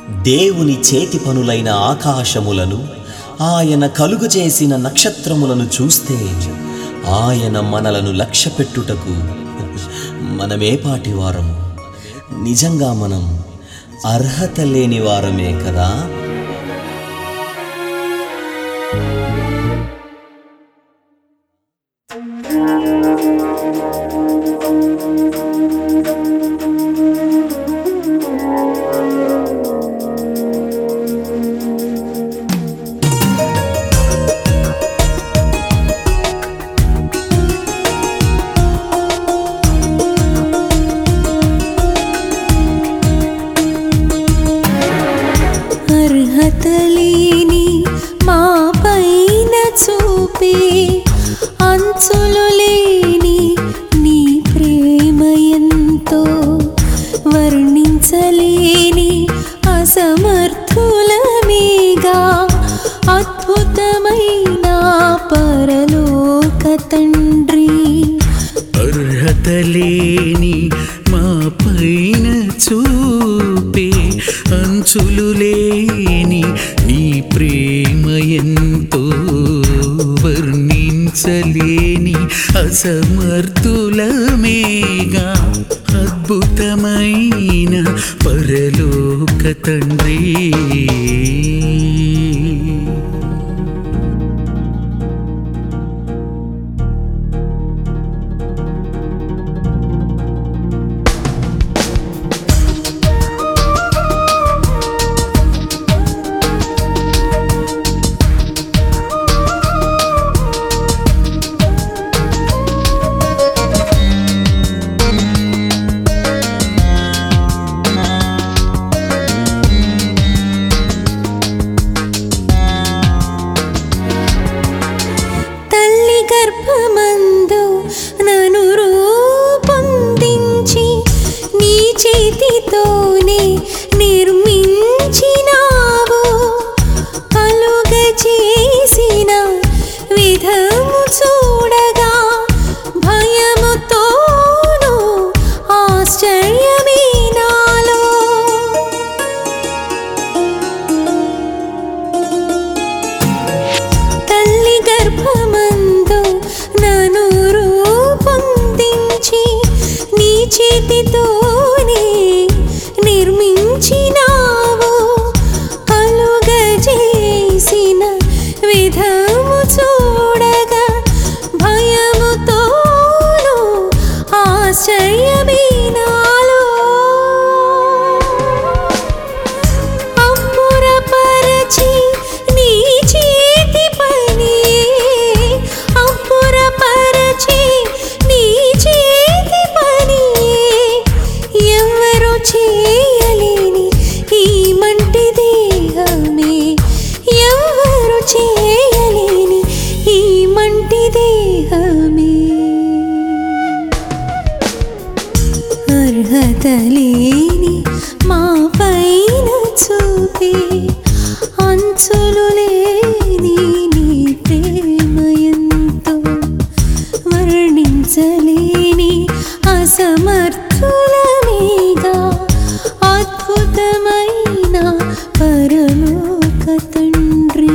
దేవుని చేతి పనులైన ఆకాశములను ఆయన కలుగు చేసిన నక్షత్రములను చూస్తే ఆయన మనలను లక్ష్య పెట్టుటకు మనమేపాటి వారము నిజంగా మనం అర్హత లేని వారమే కదా అర్హత లేని మా పైన చూపే అంచులు లేని నీ ప్రేమ ఎంతో వర్ణించలేని అసమర్థులమేగా అద్భుతమైన పరలోక తండ్రి అర్హత లేని మా పైన చూపే అంచులు లేని నీ ప్రేమ ఎంతో వర్ణించలేని అసమర్థులమేగా అద్భుతమైన పరలోక తండ్రి తల్లి గర్భమందు నన్ను రూపొందించి నీ చేతితోనే నిర్మించినావు కలుగజేసిన విధము చూడగా భయముతోను ఆశ్చర్యమే నాలో తల్లి గర్భమందు నన్ను రూపొందించి నీ చేతితోనే నిర్మించినావు కలుగజేసిన విధము చూడగా భయముతోను ఆశ్చర్యమే నాలో అప్పురపరచి నీ చేతి పని అప్పురపరచి నీ చేతి పని ఎవరు చేయలేని ఈ మంటి దేహమే ఎవరు చేయలేని ఈ మంటి దేహమే అర్హత లేని మా పైన చూపే అంచులు లేని నీ ప్రేమ ఎంతో వర్ణించలేని అసమర్థులమేగా అద్భుతమైన పరలోక తండ్రి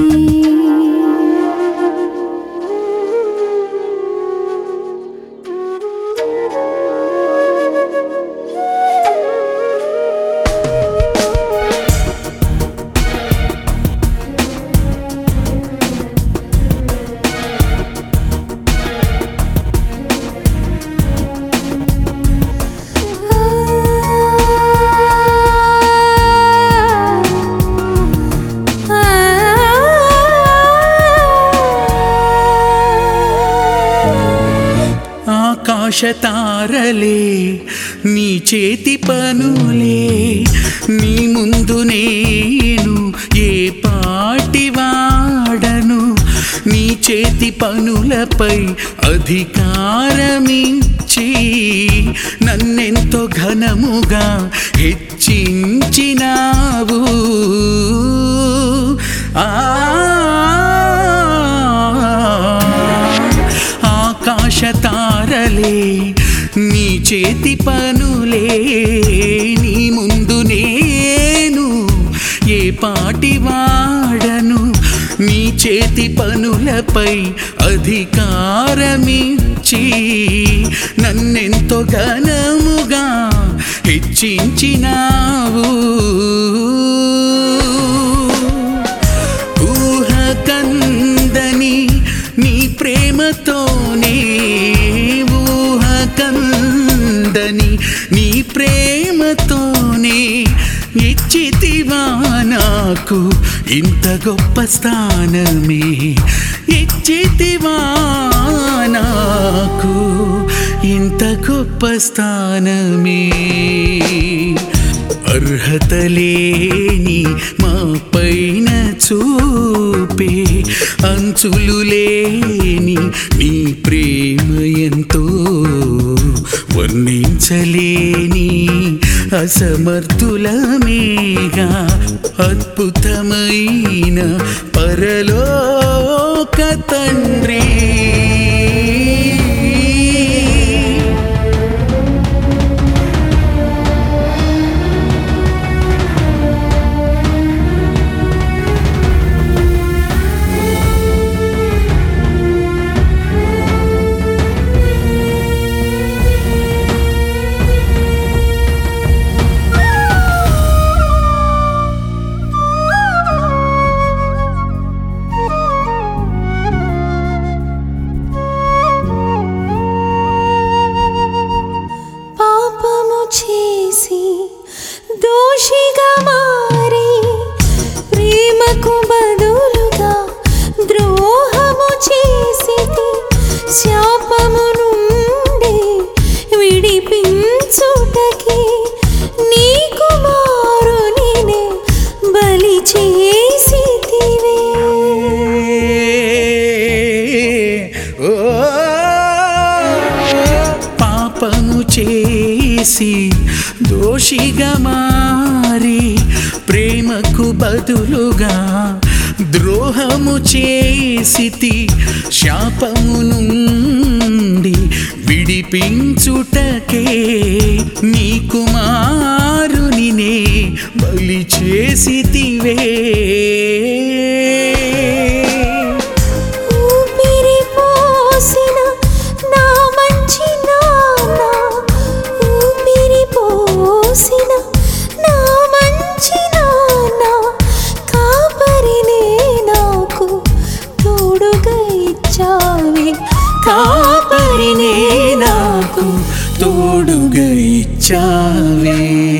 ఆకాశ తారలే నీ చేతి పనులే నీ ముందు నేను ఏ పాటి వాడను నీ చేతి పనులపై అధికారమిచ్చి నన్నెంతో ఘనముగా హెచ్చించినావు ఆ ఆకాశ తారలే నీ చేతి పనులే నీ ముందు నేను నాపై అధికారమిచ్చి నన్నెంతో ఘనముగా హెచ్చించినావు ఊహకందని నీ ప్రేమతోనే ఊహకందని నీ ప్రేమతోనే ఇచ్చితివా నాకు ఇంత గొప్ప స్థానమే ఇచ్చితివా నాకు ఇంత గొప్ప స్థానమే అర్హత లేని మా పైన చూపే అంచులు లేని నీ ప్రేమ ఎంతో వర్ణించలేని అసమర్థులమేగా అద్భుతమైన పరలోక తండ్రి పాపము చేసి దోషిగా మారి ప్రేమకు బదులుగా ద్రోహము చేసి శాపము నుండి విడిపించుటకి నీ కుమారునినే బలి చేసితివే ఓ పాపము చేసి దోషిగా మారి ప్రేమకు బదులుగా ద్రోహము చేసితి శాపము నుండి విడిపించుటకే నీ కుమారునినే బలి చేసితివే ఊపిరి పోసిన నా మంచి నాన్న ఊపిరి పోసిన నా మంచి నాన్న కాపరినే నాకు తోడుగా ఇచ్చావే కాపరినే నాకు తోడుగా ఇచ్చావే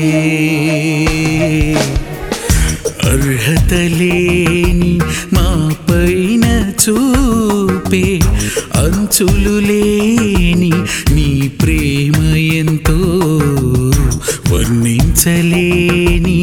అర్హత లేని మా పైన చూపే అంచులు లేని నీ ప్రేమ ఎంతో వర్ణించలేని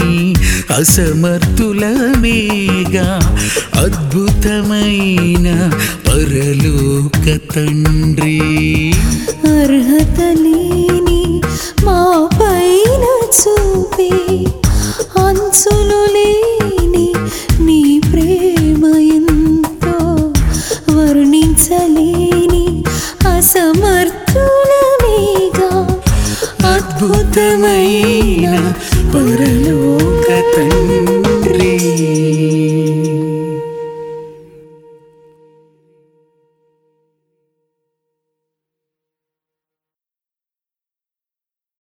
అసమర్థులమేగా అద్భుతమైన పరలోక తండ్రి అర్హత లేని మా పైన చూపే అంచులు లేని నీ ప్రేమ ఎంతో వర్ణించలేని అసమర్థులమేగా అద్భుతమైన పరలోక తండ్రి